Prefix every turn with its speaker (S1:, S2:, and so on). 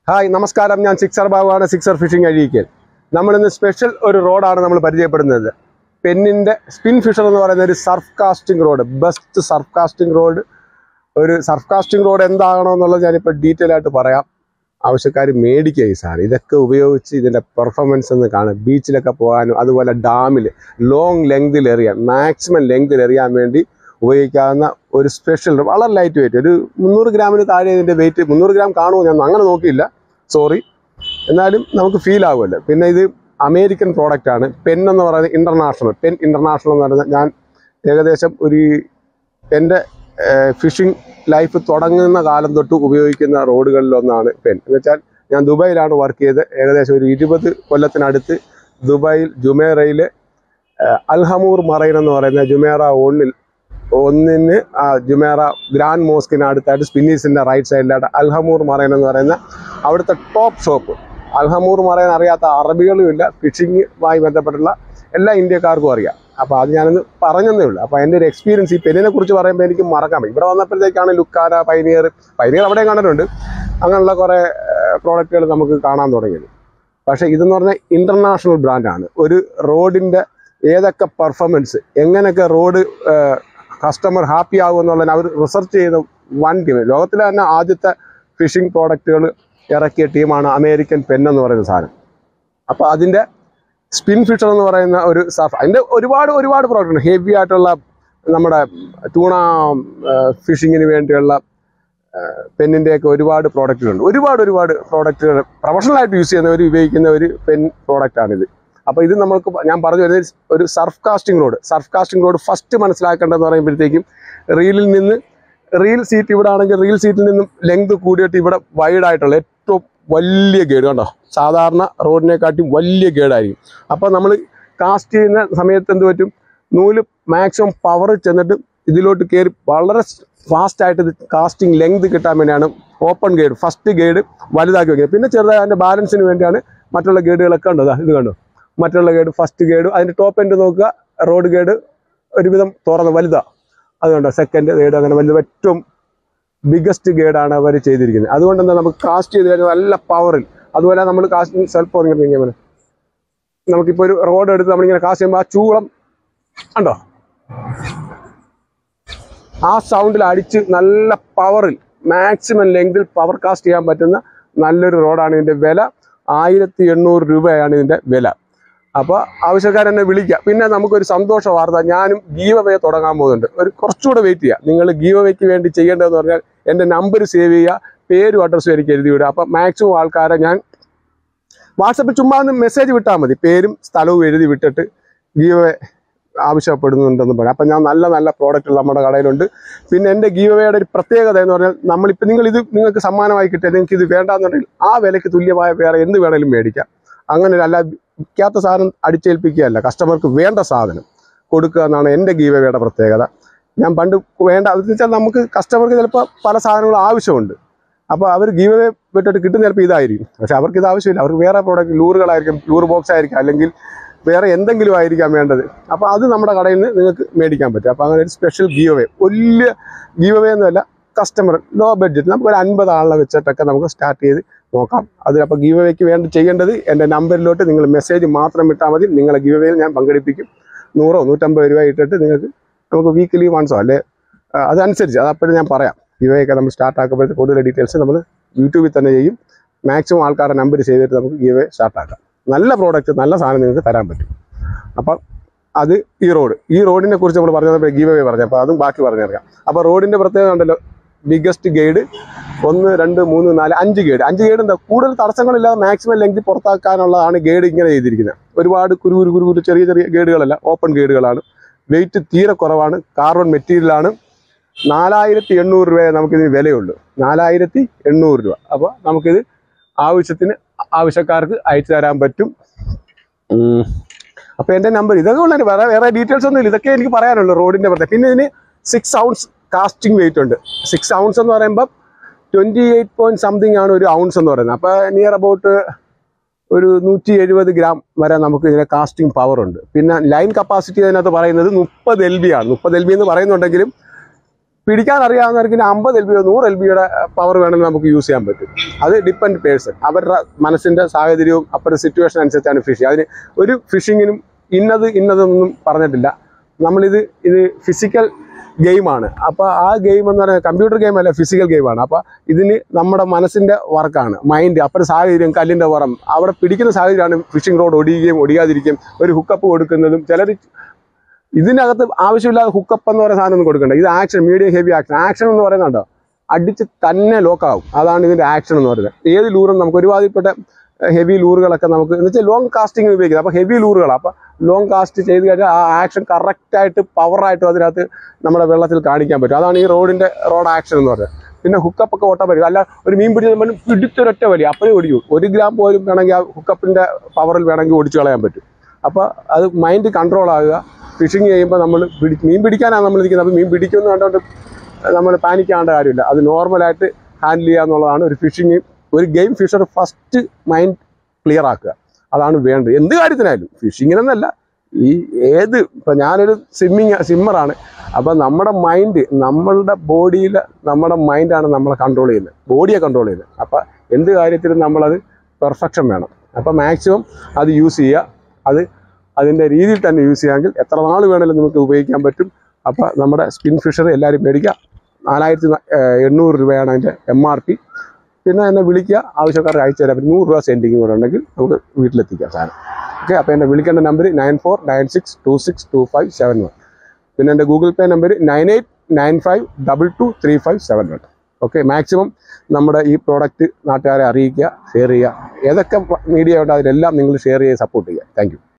S1: Hi നമസ്കാരം ഞാൻ sixer ബാബുവാണ് സിക്സർ ഫിഷിംഗ് അഴീക്കൽ നമ്മളിന്ന് സ്പെഷ്യൽ ഒരു റോഡാണ് നമ്മൾ പരിചയപ്പെടുന്നത് പെന്നിൻ്റെ സ്പിൻ ഫിഷർ എന്ന് പറയുന്ന ഒരു surf casting rod best surf casting rod ഒരു സർഫ് കാസ്റ്റിംഗ് റോഡ് എന്താകണോ എന്നുള്ളത് ഞാനിപ്പോൾ ഡീറ്റെയിൽ ആയിട്ട് പറയാം ആവശ്യക്കാർ മേടിക്കുക ഈ സാധനം ഇതൊക്കെ ഉപയോഗിച്ച് ഇതിൻ്റെ പെർഫോമൻസ് ഒന്ന് കാണാം ബീച്ചിലൊക്കെ പോകാനും അതുപോലെ ഡാമിൽ ലോങ് ലെങ്തിൽ എറിയാൻ മാക്സിമം ലെങ്തിൽ എറിയാൻ വേണ്ടി ഉപയോഗിക്കാവുന്ന ഒരു സ്പെഷ്യൽ വളരെ ലൈറ്റ് വെയിറ്റ് ഒരു മുന്നൂറ് ഗ്രാമിന് താഴെ ഇതിൻ്റെ വെയിറ്റ് മുന്നൂറ് ഗ്രാം കാണുമോ ഞാൻ അങ്ങനെ നോക്കിയില്ല സോറി എന്നാലും നമുക്ക് ഫീൽ ആകുമല്ലോ പിന്നെ ഇത് അമേരിക്കൻ പ്രോഡക്റ്റ് ആണ് പെൻ എന്ന് പറയുന്നത് ഇൻ്റർനാഷണൽ പെൻ ഇൻ്റർനാഷണൽ എന്ന് പറയുന്നത് ഞാൻ ഏകദേശം ഒരു എൻ്റെ ഫിഷിംഗ് ലൈഫ് തുടങ്ങുന്ന കാലം തൊട്ട് ഉപയോഗിക്കുന്ന റോഡുകളിലൊന്നാണ് പെൻ എന്ന് വെച്ചാൽ ഞാൻ ദുബായിലാണ് വർക്ക് ചെയ്ത് ഏകദേശം ഒരു ഇരുപത് കൊല്ലത്തിനടുത്ത് ദുബായിൽ ജുമേറയിൽ അൽഹമൂർ മറൈൻ എന്ന് പറയുന്ന ജുമേറ ഒന്നിൽ ഒന്നിന് ആ ജുമേറ ഗ്രാൻഡ് മോസ്കിന് അടുത്തായിട്ട് സ്പിന്നീസിൻ്റെ റൈറ്റ് സൈഡിലായിട്ട് അൽഹമൂർ മറൈൻ എന്ന് പറയുന്ന അവിടുത്തെ ടോപ്പ് ഷോപ്പ് അൽഹമൂർ മറൈൻ അറിയാത്ത അറബികളും ഇല്ല ഫിഷിങ്ങുമായി ബന്ധപ്പെട്ടുള്ള എല്ലാ ഇന്ത്യക്കാർക്കും അറിയാം അപ്പോൾ അത് ഞാനൊന്ന് പറഞ്ഞതേ ഉള്ളൂ അപ്പോൾ എൻ്റെ ഒരു എക്സ്പീരിയൻസ് ഈ പെന്നിനെ കുറിച്ച് പറയുമ്പോൾ എനിക്ക് മറക്കാൻ പറ്റും ഇവിടെ വന്നപ്പോഴത്തേക്കാണ് ലുക്കാന പൈനിയർ പൈനിയർ അവിടെയും കണ്ടിട്ടുണ്ട് അങ്ങനെയുള്ള കുറേ പ്രോഡക്റ്റുകൾ നമുക്ക് കാണാൻ തുടങ്ങിയത് പക്ഷേ ഇതെന്ന് പറഞ്ഞാൽ ഇൻ്റർനാഷണൽ ബ്രാൻഡാണ് ഒരു റോഡിൻ്റെ ഏതൊക്കെ പെർഫോമൻസ് എങ്ങനെയൊക്കെ റോഡ് കസ്റ്റമർ ഹാപ്പി ആകും എന്നുള്ളതിന് അവർ റിസർച്ച് ചെയ്ത വൺ ടീം ലോകത്തിലെ തന്നെ ആദ്യത്തെ ഫിഷിംഗ് പ്രോഡക്റ്റുകൾ ഇറക്കിയ ടീമാണ് അമേരിക്കൻ പെൻ എന്ന് പറയുന്ന സാധനം അപ്പോൾ അതിൻ്റെ സ്പിൻ ഫിഷർ എന്ന് പറയുന്ന ഒരു സർഫ് അതിൻ്റെ ഒരുപാട് ഒരുപാട് പ്രോഡക്റ്റ് ഉണ്ട് ഹെവി ആയിട്ടുള്ള നമ്മുടെ ടൂണ ഫിഷിങ്ങിന് വേണ്ടിയുള്ള പെന്നിൻ്റെയൊക്കെ ഒരുപാട് പ്രോഡക്റ്റുകളുണ്ട് ഒരുപാട് ഒരുപാട് പ്രോഡക്റ്റുകൾ പ്രൊഫഷണലായിട്ട് യൂസ് ചെയ്യുന്നവർ ഉപയോഗിക്കുന്ന ഒരു പെൻ പ്രോഡക്റ്റാണിത് അപ്പോൾ ഇത് നമ്മൾക്ക് ഞാൻ പറഞ്ഞു വരുന്നത് ഒരു surf casting rod surf casting rod first മനസ്സിലാക്കേണ്ടതെന്ന് പറയുമ്പോഴത്തേക്കും റീലിൽ നിന്ന് റീൽ സീറ്റ് ഇവിടെ ആണെങ്കിൽ റീൽ സീറ്റിൽ നിന്നും ലെങ്ത് കൂടിയിട്ട് ഇവിടെ വൈഡ് ആയിട്ടുള്ള ഏറ്റവും വലിയ ഗേഡ് കണ്ടോ സാധാരണ റോഡിനെക്കാട്ടും വലിയ ഗേഡായിരിക്കും അപ്പോൾ നമ്മൾ കാസ്റ്റ് ചെയ്യുന്ന സമയത്ത് എന്ത് പറ്റും നൂല് മാക്സിമം പവർ ചെന്നിട്ട് ഇതിലോട്ട് കയറി വളരെ ഫാസ്റ്റ് ആയിട്ട് ഇത് കാസ്റ്റിംഗ് ലെങ്ത് കിട്ടാൻ വേണ്ടിയാണ് ഓപ്പൺ ഗേഡ് ഫസ്റ്റ് ഗേഡ് വലുതാക്കി വെക്കുന്നത് പിന്നെ ചെറുതായി അതിൻ്റെ ബാലൻസിന് വേണ്ടിയാണ് മറ്റുള്ള ഗേഡുകളൊക്കെ ഉണ്ട് ദാ ഇത് കണ്ടോ മറ്റുള്ള ഗേഡ് ഫസ്റ്റ് ഗേഡ് അതിൻ്റെ ടോപ്പ് എൻഡ് നോക്കുക റോഡ് ഗേഡ് ഒരുവിധം തുറന്ന് വലുതാ അതുകൊണ്ടോ സെക്കൻഡ് ഗേഡ് അങ്ങനെ വലുത് ഏറ്റവും ബിഗസ്റ്റ് ഗേഡാണ് അവർ ചെയ്തിരിക്കുന്നത് അതുകൊണ്ട് എന്താ നമുക്ക് കാസ്റ്റ് ചെയ്ത് കഴിഞ്ഞാൽ നല്ല പവറിൽ അതുപോലെ നമ്മൾ കാസ്റ്റ് സ്വല്പം ഇങ്ങനെ ഇങ്ങനെ നമുക്കിപ്പോൾ ഒരു റോഡ് എടുത്ത് നമ്മളിങ്ങനെ കാസ്റ്റ് ചെയ്യുമ്പോൾ ആ ചൂളം ഉണ്ടോ ആ സൗണ്ടിൽ അടിച്ച് നല്ല പവറിൽ മാക്സിമം ലെങ്തിൽ പവർ കാസ്റ്റ് ചെയ്യാൻ പറ്റുന്ന നല്ലൊരു റോഡാണ് ഇതിൻ്റെ വില ആയിരത്തി എണ്ണൂറ് രൂപയാണ് ഇതിൻ്റെ വില അപ്പോൾ ആവശ്യക്കാരെന്നെ വിളിക്കുക പിന്നെ നമുക്കൊരു സന്തോഷ വാർത്ത ഞാനും ഗീവ് അവേ തുടങ്ങാൻ പോകുന്നുണ്ട് ഒരു കുറച്ചുകൂടെ വെയിറ്റ് ചെയ്യുക നിങ്ങൾ ഗീവ് അവയ്ക്ക് വേണ്ടി ചെയ്യേണ്ടതെന്ന് പറഞ്ഞാൽ എൻ്റെ നമ്പർ സേവ് ചെയ്യുക പേരും അഡ്രസ്സും എനിക്ക് എഴുതി വിടുക അപ്പം മാക്സിമം ആൾക്കാരെ ഞാൻ വാട്സപ്പിൽ ചുമ്മാ ഒന്ന് മെസ്സേജ് വിട്ടാൽ മതി പേരും സ്ഥലവും എഴുതി വിട്ടിട്ട് ഗീവ് അവേ ആവശ്യപ്പെടുന്നുണ്ടെന്ന് പറയാം അപ്പം ഞാൻ നല്ല നല്ല പ്രോഡക്റ്റുകൾ നമ്മുടെ കടയിലുണ്ട് പിന്നെ എൻ്റെ ഗീവയുടെ ഒരു പ്രത്യേകത എന്ന് പറഞ്ഞാൽ നമ്മളിപ്പോൾ നിങ്ങൾ ഇത് നിങ്ങൾക്ക് സമ്മാനമായി കിട്ടിയാൽ നിങ്ങൾക്ക് ഇത് വേണ്ടാന്നുണ്ടെങ്കിൽ ആ വിലയ്ക്ക് തുല്യമായ വേറെ എന്ത് വേണേലും മേടിക്കാം അങ്ങനെ ഒരു അല്ല വിൽക്കാത്ത സാധനം അടിച്ചേൽപ്പിക്കുകയല്ല കസ്റ്റമർക്ക് വേണ്ട സാധനം കൊടുക്കുക എന്നാണ് എൻ്റെ ഗീവയുടെ പ്രത്യേകത ഞാൻ പണ്ട് വേണ്ട എന്ന് വെച്ചാൽ നമുക്ക് കസ്റ്റമർക്ക് ചിലപ്പോൾ പല സാധനങ്ങളും ആവശ്യമുണ്ട് അപ്പോൾ അവർ ഗീവ് വിട്ടിട്ട് കിട്ടുന്ന ചിലപ്പോൾ ഇതായിരിക്കും പക്ഷെ അവർക്ക് ഇത് ആവശ്യമില്ല അവർക്ക് വേറെ പ്രോഡക്റ്റ് ലൂറുകളായിരിക്കും ലൂർ ബോക്സ് ആയിരിക്കും അല്ലെങ്കിൽ വേറെ എന്തെങ്കിലും ആയിരിക്കാം വേണ്ടത് അപ്പോൾ അത് നമ്മുടെ കടയിൽ നിന്ന് നിങ്ങൾക്ക് മേടിക്കാൻ പറ്റും അപ്പോൾ അങ്ങനെ ഒരു സ്പെഷ്യൽ ഗീവ് വേ വലിയ ഗീവ് വേ എന്നല്ല കസ്റ്റമർ ലോ ബഡ്ജറ്റ് നമുക്ക് ഒരു അൻപത് ആളെ വെച്ചിട്ടൊക്കെ നമുക്ക് സ്റ്റാർട്ട് ചെയ്ത് നോക്കാം അത് അപ്പോൾ ഗീവ് വേക്ക് വേണ്ടി ചെയ്യേണ്ടത് എൻ്റെ നമ്പറിലോട്ട് നിങ്ങൾ മെസ്സേജ് മാത്രം ഇട്ടാൽ മതി നിങ്ങളെ ഗീവ് വേയിൽ ഞാൻ പങ്കെടുപ്പിക്കും നൂറോ നൂറ്റമ്പത് രൂപ ഇട്ടിട്ട് നിങ്ങൾക്ക് നമുക്ക് വീക്കിലി വൺസോ അല്ലെ ആ, അതനുസരിച്ച് അത് അപ്പോഴും ഞാൻ പറയാം ഗീവ് ഒക്കെ നമ്മൾ സ്റ്റാർട്ട് ആക്കുമ്പോഴത്തെ കൂടുതൽ ഡീറ്റെയിൽസ് നമ്മൾ യൂട്യൂബിൽ തന്നെ ചെയ്യും മാക്സിമം ആൾക്കാരുടെ നമ്പർ ചെയ്തിട്ട് നമുക്ക് ഗീവ് വേ സ്റ്റാർട്ട് ആക്കാം നല്ല പ്രോഡക്റ്റ് നല്ല സാധനം നിങ്ങൾക്ക് തരാൻ പറ്റും അപ്പം അത് ഈ റോഡ് ഈ റോഡിനെ കുറിച്ച് നമ്മൾ പറഞ്ഞപ്പോൾ ഗീവ് അവേ പറഞ്ഞു അപ്പോൾ അതും ബാക്കി പറഞ്ഞേക്കാം അപ്പോൾ റോഡിൻ്റെ പ്രത്യേകത ഉണ്ടല്ലോ ബിഗ്ഗസ്റ്റ് ഗൈഡ് ഒന്ന് രണ്ട് മൂന്ന് നാല് അഞ്ച് ഗൈഡ് അഞ്ച് ഗൈഡ് എന്താ കൂടുതൽ തടസ്സങ്ങളില്ലാതെ മാക്സിമം ലെങ്ത് പുറത്താക്കാനുള്ളതാണ് ഗൈഡ് ഇങ്ങനെ ചെയ്തിരിക്കുന്നത് ഒരുപാട് കുരു കുരു കുരു കുരു ചെറിയ ചെറിയ ഗൈഡുകളല്ല ഓപ്പൺ ഗൈഡുകളാണ് വെയിറ്റ് തീരെ കുറവാണ് കാർബൺ മെറ്റീരിയലാണ് നാലായിരത്തി എണ്ണൂറ് രൂപയെ നമുക്കിതിന് വിലയുള്ളൂ നാലായിരത്തി എണ്ണൂറ് രൂപ അപ്പോൾ നമുക്കിത് ആവശ്യത്തിന് ആവശ്യക്കാർക്ക് അയച്ചു തരാൻ പറ്റും ഉം. അപ്പോൾ എൻ്റെ നമ്പർ ഇതൊക്കെ ഉള്ള വേറെ വേറെ ഡീറ്റെയിൽസ് ഒന്നും ഇല്ല ഇതൊക്കെ എനിക്ക് പറയാനുള്ളൂ റോഡിൻ്റെ പ്രത്യേകം പിന്നെ ഇതിന് സിക്സ് ഔൺസ് കാസ്റ്റിംഗ് വെയിറ്റ് ഉണ്ട് സിക്സ് ഔൺസ് എന്ന് പറയുമ്പോൾ ട്വൻറ്റി എയ്റ്റ് പോയിന്റ് സംതിങ് ആണ് ഒരു ഔൺസ് എന്ന് പറയുന്നത് അപ്പോൾ നിയർ അബൌട്ട് ഒരു നൂറ്റി എഴുപത് ഗ്രാം വരെ നമുക്ക് ഇതിന് കാസ്റ്റിംഗ് പവർ ഉണ്ട് പിന്നെ ലൈൻ കപ്പാസിറ്റി അതിനകത്ത് പറയുന്നത് മുപ്പത് എൽ ബി ആണ് മുപ്പത് എൽ ബി എന്ന് പറയുന്നുണ്ടെങ്കിലും പിടിക്കാൻ അറിയാവുന്നവർക്ക് അമ്പത് എൽ ബിയോ നൂറ് എൽ ബിയുടെ പവർ വേണമെങ്കിൽ നമുക്ക് യൂസ് ചെയ്യാൻ പറ്റും അത് ഡിപ്പെൻഡ് പേഴ്സൺ അവരുടെ മനസ്സിന്റെ സാഹചര്യവും അപ്പുറത്തെ സിറ്റുവേഷൻ അനുസരിച്ചാണ് ഫിഷിംഗ് അതിന് ഒരു ഫിഷിങ്ങിനും ഇന്നത് ഇന്നതൊന്നും പറഞ്ഞിട്ടില്ല നമ്മളിത് ഇത് ഫിസിക്കൽ ഗെയിമാണ് അപ്പോൾ ആ ഗെയിം എന്ന് പറയുന്നത് കമ്പ്യൂട്ടർ ഗെയിം അല്ല ഫിസിക്കൽ ഗെയിമാണ് അപ്പോൾ ഇതിന് നമ്മുടെ മനസ്സിന്റെ വർക്കാണ് മൈൻഡ് അപ്പുറം സാഹചര്യം കല്ലിന്റെ പുറം അവിടെ പിടിക്കുന്ന സാഹചര്യമാണ് ഫിഷിംഗ് റോഡ് ഒടിയുകയും ഒടിയാതിരിക്കുകയും ഒരു ഹുക്കപ്പ് കൊടുക്കുന്നതും ചിലർ ഇതിനകത്ത് ആവശ്യമില്ലാതെ ഹുക്കപ്പ് എന്ന് പറയുന്ന സാധനം ഒന്നും കൊടുക്കണ്ട ഇത് action medium heavy action action എന്ന് പറയുന്നുണ്ടോ അടിച്ച് തന്നെ ലോക്കാവും അതാണ് ഇതിന്റെ ആക്ഷൻ എന്ന് പറയുന്നത് ഏത് ലൂറും നമുക്ക് ഒരുപാടിപ്പെട്ട ഹെവി ലൂറുകളൊക്കെ നമുക്ക് എന്ന് വെച്ചാൽ ലോങ് കാസ്റ്റിംഗ് ഉപയോഗിക്കുന്നത് അപ്പോൾ ഹെവി ലൂറുകളാണ് അപ്പോൾ ലോങ് കാസ്റ്റ് ചെയ്ത് കഴിഞ്ഞാൽ ആ ആക്ഷൻ കറക്റ്റായിട്ട് പവറായിട്ടും അതിനകത്ത് നമ്മുടെ വെള്ളത്തിൽ കാണിക്കാൻ പറ്റും അതാണ് ഈ റോഡിന്റെ റോഡ് ആക്ഷൻ എന്ന് പറയുന്നത് പിന്നെ ഹുക്കപ്പ് ഒക്കെ ഓട്ടാൻ പറ്റും അല്ല ഒരു മീൻ പിടിച്ച് പിടിച്ചൊരൊറ്റ വലി അപ്പോഴേ ഒടിയൂ ഒരു ഗ്രാം പോലും വേണമെങ്കിൽ ആ ഹുക്കപ്പിന്റെ പവറിൽ വേണമെങ്കിൽ ഒടിച്ചു കളയാൻ പറ്റും അപ്പോൾ അത് മൈൻഡ് കൺട്രോൾ ആകുക ഫിഷിങ് ചെയ്യുമ്പോൾ നമ്മൾ പിടി മീൻ പിടിക്കാനാണ് നമ്മൾ ഇരിക്കുന്നത് അപ്പോൾ മീൻ പിടിക്കുമെന്ന് കണ്ടുകൊണ്ട് നമ്മൾ പാനിക്കാണ്ട കാര്യമില്ല അത് നോർമലായിട്ട് ഹാൻഡിൽ ചെയ്യുക എന്നുള്ളതാണ് ഒരു ഫിഷിങ് ഒരു game fisher first mind clear ആക്കുക അതാണ് വേണ്ടത് എന്ത് കാര്യത്തിനായാലും ഫിഷിങ്ങിനെന്നല്ല ഈ ഏത് ഇപ്പം ഞാനൊരു സ്വിമ്മിങ് സ്വിമ്മറാണ് അപ്പം നമ്മുടെ മൈൻഡ് നമ്മളുടെ ബോഡിയിൽ നമ്മുടെ മൈൻഡാണ് നമ്മളെ കൺട്രോൾ ചെയ്യുന്നത് ബോഡിയെ കൺട്രോൾ ചെയ്യുന്നത് അപ്പം എന്ത് കാര്യത്തിലും നമ്മളത് പെർഫെക്ഷൻ വേണം അപ്പം മാക്സിമം അത് യൂസ് ചെയ്യുക അത് അതിൻ്റെ രീതിയിൽ തന്നെ യൂസ് ചെയ്യാമെങ്കിൽ എത്ര നാൾ വേണമെങ്കിലും നമുക്ക് ഉപയോഗിക്കാൻ പറ്റും അപ്പോൾ നമ്മുടെ സ്പിൻ ഫിഷർ എല്ലാവരും മേടിക്കുക നാലായിരത്തി ന- ഏഹ് എണ്ണൂറ് രൂപയാണ് അതിൻ്റെ എം ആർ പി പിന്നെ എന്നെ വിളിക്കുക ആവശ്യക്കാർക്ക് അയച്ചു തരാം പിന്നെ നൂറ് രൂപ സെൻഡിങ് കൂടെ ഉണ്ടെങ്കിൽ നമുക്ക് വീട്ടിലെത്തിക്കാം സാധനം ഓക്കെ അപ്പോൾ എന്നെ വിളിക്കേണ്ട number nine four nine six two six two five seven one പിന്നെ എൻ്റെ Google Pay number nine eight nine five double two three five seven one okay maximum നമ്മുടെ ഈ പ്രോഡക്റ്റ് നാട്ടുകാരെ അറിയിക്കുക ഷെയർ ചെയ്യുക ഏതൊക്കെ മീഡിയ ഉണ്ട് അതിലെല്ലാം നിങ്ങൾ ഷെയർ ചെയ്ത് സപ്പോർട്ട് ചെയ്യുക താങ്ക്